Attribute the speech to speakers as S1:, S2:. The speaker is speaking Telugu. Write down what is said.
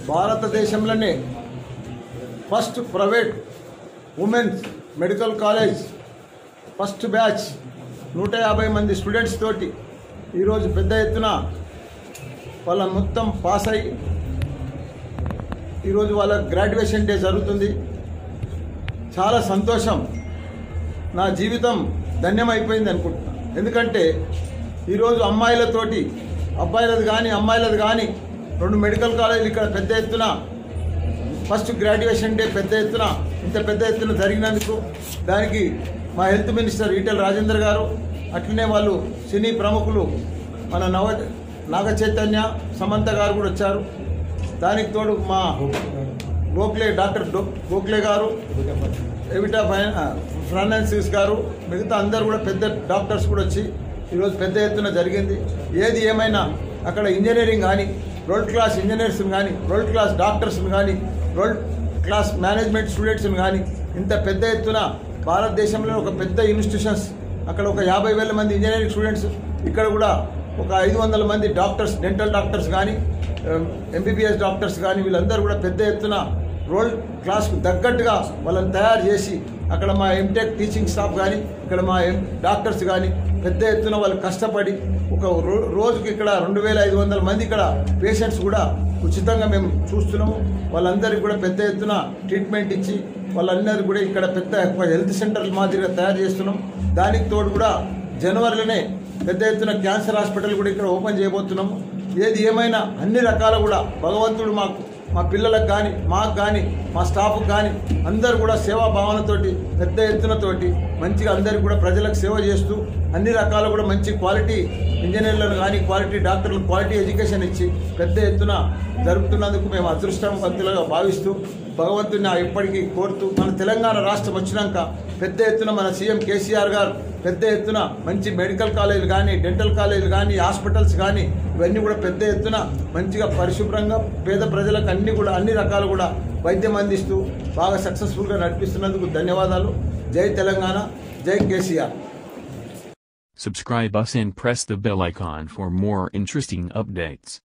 S1: భారతదేశంలోనే first private women's medical college first batch నూట యాభై మంది స్టూడెంట్స్ తోటి ఈరోజు పెద్ద ఎత్తున వాళ్ళ మొత్తం పాస్ అయ్యి ఈరోజు వాళ్ళ గ్రాడ్యుయేషన్ డే జరుగుతుంది చాలా సంతోషం నా జీవితం ధన్యమైపోయింది అనుకుంటున్నా ఎందుకంటే ఈరోజు అమ్మాయిలతోటి అబ్బాయిలది కానీ అమ్మాయిలది కానీ రెండు మెడికల్ కాలేజీలు ఇక్కడ పెద్ద ఎత్తున ఫస్ట్ గ్రాడ్యుయేషన్ డే పెద్ద ఎత్తున ఇంత పెద్ద ఎత్తున జరిగినందుకు దానికి మా హెల్త్ మినిస్టర్ ఈటెల రాజేందర్ గారు అట్లనే వాళ్ళు సినీ ప్రముఖులు మన నవ నాగ చైతన్య సమంత గారు కూడా వచ్చారు దానికి తోడు మా గోఖలే డాక్టర్ డో- గోఖలే గారు ఎవిటా ఫైన్ ఫ్రాన్సిస్ గారు మిగతా అందరు కూడా పెద్ద డాక్టర్స్ కూడా వచ్చి ఈరోజు పెద్ద ఎత్తున జరిగింది ఏది ఏమైనా అక్కడ ఇంజనీరింగ్ కానీ వరల్డ్ క్లాస్ ఇంజనీర్స్ని కానీ వరల్డ్ క్లాస్ డాక్టర్స్ని కానీ వరల్డ్ క్లాస్ మేనేజ్మెంట్ స్టూడెంట్స్ని కానీ ఇంత పెద్ద ఎత్తున భారతదేశంలో ఒక పెద్ద ఇన్స్టిట్యూషన్స్ అక్కడ ఒక యాభై వేల మంది ఇంజనీరింగ్ స్టూడెంట్స్ ఇక్కడ కూడా ఒక ఐదు వందల మంది డాక్టర్స్ డెంటల్ డాక్టర్స్ కానీ ఎంబీబీఎస్ డాక్టర్స్ కానీ వీళ్ళందరూ కూడా పెద్ద ఎత్తున రోల్ క్లాస్కు తగ్గట్టుగా వాళ్ళని తయారు చేసి అక్కడ మా ఎంటెక్ టీచింగ్ స్టాఫ్ కానీ ఇక్కడ మా ఎం డాక్టర్స్ కానీ పెద్ద ఎత్తున వాళ్ళు కష్టపడి ఒక రో- రోజుకి ఇక్కడ రెండు వేల ఐదు వందల మంది ఇక్కడ పేషెంట్స్ కూడా ఉచితంగా మేము చూస్తున్నాము వాళ్ళందరికీ కూడా పెద్ద ఎత్తున ట్రీట్మెంట్ ఇచ్చి వాళ్ళందరికీ కూడా ఇక్కడ పెద్ద ఒక హెల్త్ సెంటర్ మాదిరిగా తయారు చేస్తున్నాం దానికి తోడు కూడా జనవరిలోనే పెద్ద ఎత్తున క్యాన్సర్ హాస్పిటల్ కూడా ఇక్కడ ఓపెన్ చేయబోతున్నాము ఏది ఏమైనా అన్ని రకాల కూడా భగవంతుడు మాకు మా పిల్లలకు కానీ మాకు కానీ మా స్టాఫ్కి కానీ అందరు కూడా సేవా భావనతోటి పెద్ద ఎత్తునతోటి మంచిగా అందరికి కూడా ప్రజలకు సేవ చేస్తూ అన్ని రకాల కూడా మంచి క్వాలిటీ ఇంజనీర్లను కానీ క్వాలిటీ డాక్టర్లకు క్వాలిటీ ఎడ్యుకేషన్ ఇచ్చి పెద్ద ఎత్తున జరుపుతున్నందుకు మేము అదృష్టవంతులుగా భావిస్తూ భగవంతుని ఎప్పటికీ కోరుతూ మన తెలంగాణ రాష్ట్రం వచ్చినాక పెద్ద ఎత్తున మన సీఎం కేసీఆర్ గారు పెద్ద ఎత్తున మంచి మెడికల్ కాలేజీలు కానీ డెంటల్ కాలేజీలు కానీ హాస్పిటల్స్ కానీ ఇవన్నీ కూడా పెద్ద ఎత్తున మంచిగా పరిశుభ్రంగా పేద ప్రజలకు అన్ని కూడా అన్ని రకాలు కూడా వైద్యం అందిస్తూ బాగా సక్సెస్ఫుల్గా నడిపిస్తున్నందుకు ధన్యవాదాలు జై తెలంగాణ జై KCR
S2: Subscribe us and press the bell icon for more interesting updates.